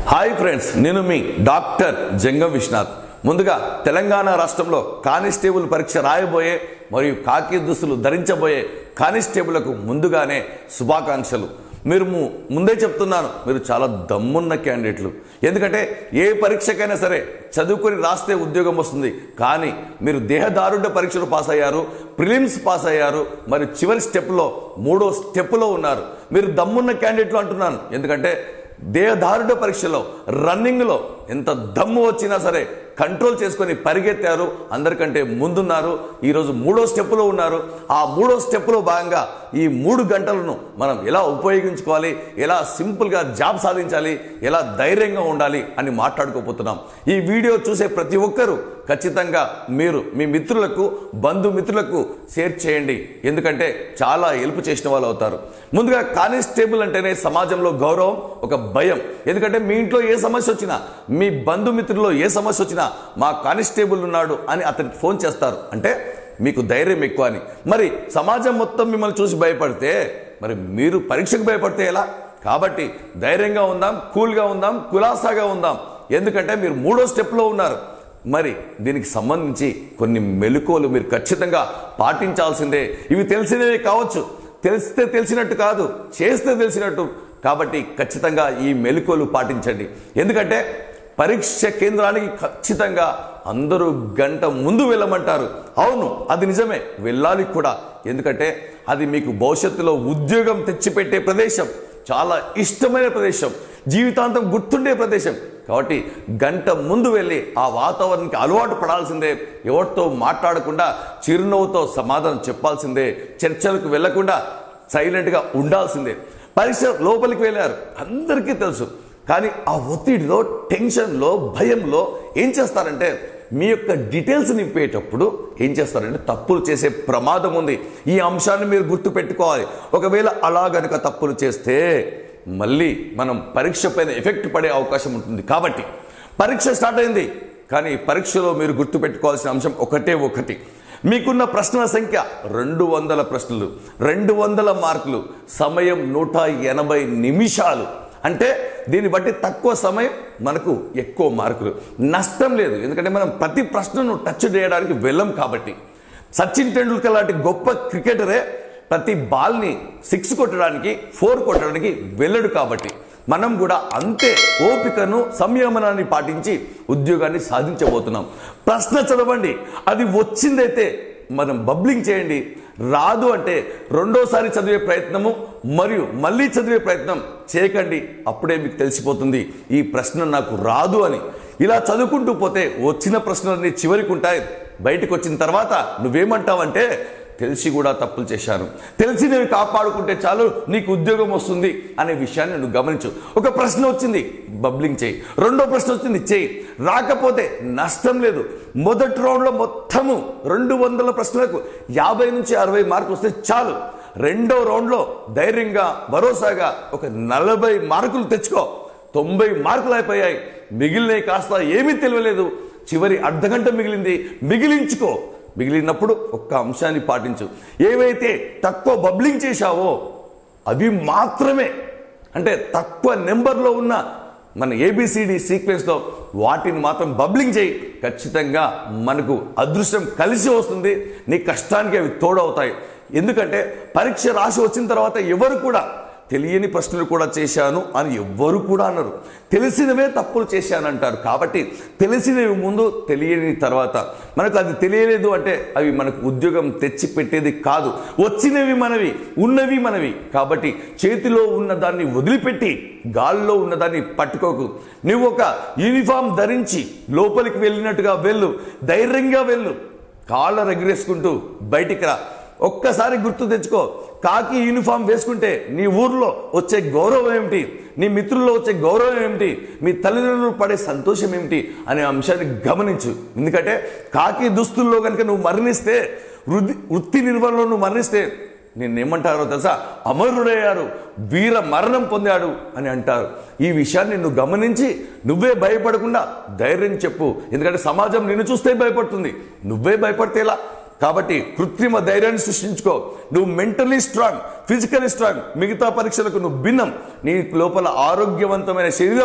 hi friends నేను మీ doctor జంగం విశ్వనాథ్ ముందుగా తెలంగాణ రాష్ట్రంలో కానిస్టేబుల్ పరీక్ష రాయబోయే మరియు కాకి దుస్తులు ధరించబోయే కానిస్టేబుల్కు ముందుగానే శుభాకాంక్షలు మీరు ము- ముందే చెప్తున్నాను మీరు చాలా దమ్మున్న క్యాండిడేట్లు ఎందుకంటే ఏ పరీక్షకైనా సరే చదువుకొని రాస్తే ఉద్యోగం వస్తుంది కానీ మీరు దేహదారుఢ్య పరీక్షలు పాస్ అయ్యారు ప్రిలిమ్స్ పాస్ అయ్యారు మరి చివరి స్టెప్లో మూడో స్టెప్లో ఉన్నారు మీరు దమ్మున్న క్యాండిడేట్లు అంటున్నాను ఎందుకంటే దేహదారుఢ పరీక్షలో రన్నింగ్లో ఎంత దమ్ము వచ్చినా సరే కంట్రోల్ చేసుకొని పరిగెత్తారు అందరికంటే ముందున్నారు ఈరోజు మూడో స్టెప్లో ఉన్నారు ఆ మూడో స్టెప్లో భాగంగా ఈ మూడు గంటలను మనం ఎలా ఉపయోగించుకోవాలి ఎలా సింపుల్గా జాబ్ సాధించాలి ఎలా ధైర్యంగా ఉండాలి అని మాట్లాడుకోబోతున్నాం ఈ వీడియో చూసే ప్రతి ఒక్కరూ ఖచ్చితంగా మీరు మీ మిత్రులకు బంధుమిత్రులకు షేర్ చేయండి ఎందుకంటే చాలా హెల్ప్ చేసిన వాళ్ళు అవుతారు ముందుగా కానిస్టేబుల్ అంటేనే సమాజంలో గౌరవం ఒక భయం ఎందుకంటే మీ ఇంట్లో ఏ సమస్య వచ్చినా మీ బంధుమిత్రుల్లో ఏ సమస్య వచ్చినా మా కానిస్టేబుల్ ఉన్నాడు అని అతనికి ఫోన్ చేస్తారు అంటే మీకు ధైర్యం ఎక్కువ అని మరి సమాజం మొత్తం మిమ్మల్ని చూసి భయపడితే మరి మీరు పరీక్షకు భయపడితే ఎలా కాబట్టి ధైర్యంగా ఉందాం కూల్గా ఉందాం కులాసాగా ఉందాం ఎందుకంటే మీరు మూడో స్టెప్లో ఉన్నారు మరి దీనికి సంబంధించి కొన్ని మెలకువలు మీరు ఖచ్చితంగా పాటించాల్సిందే ఇవి తెలిసినవే కావచ్చు తెలిస్తే తెలిసినట్టు కాదు చేస్తే తెలిసినట్టు కాబట్టి ఖచ్చితంగా ఈ మెలకువలు పాటించండి ఎందుకంటే పరీక్ష కేంద్రానికి ఖచ్చితంగా అందరూ గంట ముందు వెళ్ళమంటారు అవును అది నిజమే వెళ్ళాలి కూడా ఎందుకంటే అది మీకు భవిష్యత్తులో ఉద్యోగం తెచ్చిపెట్టే ప్రదేశం చాలా ఇష్టమైన ప్రదేశం జీవితాంతం గుర్తుండే ప్రదేశం కాబట్టి గంట ముందు వెళ్ళి ఆ వాతావరణానికి అలవాటు పడాల్సిందే ఎవరితో మాట్లాడకుండా చిరునవ్వుతో సమాధానం చెప్పాల్సిందే చర్చలకు వెళ్లకుండా సైలెంట్గా ఉండాల్సిందే పరీక్ష లోపలికి వెళ్ళారు అందరికీ తెలుసు కానీ ఆ ఒత్తిడిలో టెన్షన్లో భయంలో ఏం చేస్తారంటే మీ యొక్క డీటెయిల్స్ నింపేటప్పుడు ఏం చేస్తారంటే తప్పులు చేసే ప్రమాదం ఉంది ఈ అంశాన్ని మీరు గుర్తుపెట్టుకోవాలి ఒకవేళ అలా గనుక తప్పులు చేస్తే మళ్ళీ మనం పరీక్ష పైన ఎఫెక్ట్ పడే అవకాశం ఉంటుంది కాబట్టి పరీక్ష స్టార్ట్ అయింది కానీ పరీక్షలో మీరు గుర్తుపెట్టుకోవాల్సిన అంశం ఒకటే ఒకటి మీకున్న ప్రశ్నల సంఖ్య రెండు వందల ప్రశ్నలు రెండు వందల మార్కులు సమయం నూట ఎనభై నిమిషాలు అంటే దీన్ని బట్టి తక్కువ సమయం మనకు ఎక్కువ మార్కులు నష్టం లేదు ఎందుకంటే మనం ప్రతి ప్రశ్నను టచ్ చేయడానికి వెళ్ళం కాబట్టి సచిన్ టెండూల్కర్ లాంటి గొప్ప క్రికెటరే ప్రతి బాల్ని సిక్స్ కొట్టడానికి ఫోర్ కొట్టడానికి వెళ్ళడు కాబట్టి మనం కూడా అంతే ఓపికను సంయమనాన్ని పాటించి ఉద్యోగాన్ని సాధించబోతున్నాం ప్రశ్న చదవండి అది వచ్చిందైతే మనం బబ్లింగ్ చేయండి రాదు అంటే రెండోసారి చదివే ప్రయత్నము మరియు మళ్ళీ చదివే ప్రయత్నం చేయకండి అప్పుడే మీకు తెలిసిపోతుంది ఈ ప్రశ్న నాకు రాదు అని ఇలా చదువుకుంటూ పోతే వచ్చిన ప్రశ్నలన్నీ చివరికి ఉంటాయి బయటకు వచ్చిన తర్వాత నువ్వేమంటావంటే తెలిసి కూడా తప్పులు చేశాను తెలిసి నేను కాపాడుకుంటే చాలు నీకు ఉద్యోగం వస్తుంది అనే విషయాన్ని నువ్వు గమనించు ఒక ప్రశ్న వచ్చింది బబ్లింగ్ చేయి రెండో ప్రశ్న వచ్చింది చేయి రాకపోతే నష్టం లేదు మొదటి రౌండ్లో మొత్తము రెండు వందల ప్రశ్నలకు యాభై నుంచి అరవై మార్కులు వస్తే చాలు రెండో రౌండ్లో ధైర్యంగా భరోసాగా ఒక నలభై మార్కులు తెచ్చుకో తొంభై మార్కులు అయిపోయాయి మిగిలినవి కాస్త ఏమీ తెలియలేదు చివరి అర్ధగంట మిగిలింది మిగిలించుకో మిగిలినప్పుడు ఒక్క అంశాన్ని పాటించు ఏవైతే తక్కువ బబ్లింగ్ చేశావో అవి మాత్రమే అంటే తక్కువ నెంబర్లో ఉన్న మన ఏబిసిడి సీక్వెన్స్లో వాటిని మాత్రం బబ్లింగ్ చేయి ఖచ్చితంగా మనకు అదృష్టం కలిసి వస్తుంది నీ కష్టానికి అవి తోడవుతాయి ఎందుకంటే పరీక్ష రాసి వచ్చిన తర్వాత ఎవరు కూడా తెలియని ప్రశ్నలు కూడా చేశాను అని ఎవ్వరు కూడా అన్నారు తెలిసినవే తప్పులు చేశానంటారు కాబట్టి తెలిసినవి ముందు తెలియని తర్వాత మనకు అది తెలియలేదు అంటే అవి మనకు ఉద్యోగం తెచ్చి పెట్టేది కాదు వచ్చినవి మనవి ఉన్నవి మనవి కాబట్టి చేతిలో ఉన్న దాన్ని వదిలిపెట్టి గాల్లో ఉన్నదాన్ని పట్టుకోకు నువ్వు ఒక యూనిఫామ్ ధరించి లోపలికి వెళ్ళినట్టుగా వెళ్ళు ధైర్యంగా వెళ్ళు కాళ్ళ ఎగరేసుకుంటూ బయటికి రా ఒక్కసారి గుర్తు తెచ్చుకో కాకి యూనిఫామ్ వేసుకుంటే నీ ఊర్లో వచ్చే గౌరవం ఏమిటి నీ మిత్రుల్లో వచ్చే గౌరవం ఏమిటి మీ తల్లిదండ్రులు పడే సంతోషం ఏమిటి అనే అంశాన్ని గమనించు ఎందుకంటే కాకి దుస్తుల్లో కనుక నువ్వు మరణిస్తే వృద్ధి వృత్తి నిర్వహణలో నువ్వు మరణిస్తే నిన్నేమంటారో తెలుసా అమరుడయ్యాడు వీర మరణం పొందాడు అని అంటారు ఈ విషయాన్ని నువ్వు గమనించి నువ్వే భయపడకుండా ధైర్యం చెప్పు ఎందుకంటే సమాజం నిన్ను చూస్తే భయపడుతుంది నువ్వే భయపడితే ఎలా కాబట్టి కృత్రిమ ధైర్యాన్ని సృష్టించుకో నువ్వు మెంటలీ స్ట్రాంగ్ ఫిజికలీ స్ట్రాంగ్ మిగతా పరీక్షలకు నువ్వు భిన్నం నీ లోపల ఆరోగ్యవంతమైన శరీరం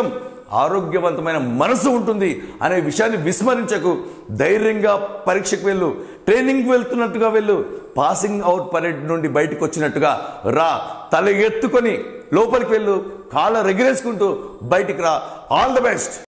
ఆరోగ్యవంతమైన మనసు ఉంటుంది అనే విషయాన్ని విస్మరించకు ధైర్యంగా పరీక్షకు వెళ్ళు ట్రైనింగ్కి వెళ్తున్నట్టుగా వెళ్ళు పాసింగ్ అవుట్ పరేడ్ నుండి బయటకు వచ్చినట్టుగా రా తల ఎత్తుకొని లోపలికి వెళ్ళు కాళ్ళ రెగిరేసుకుంటూ బయటికి రా ఆల్ ద బెస్ట్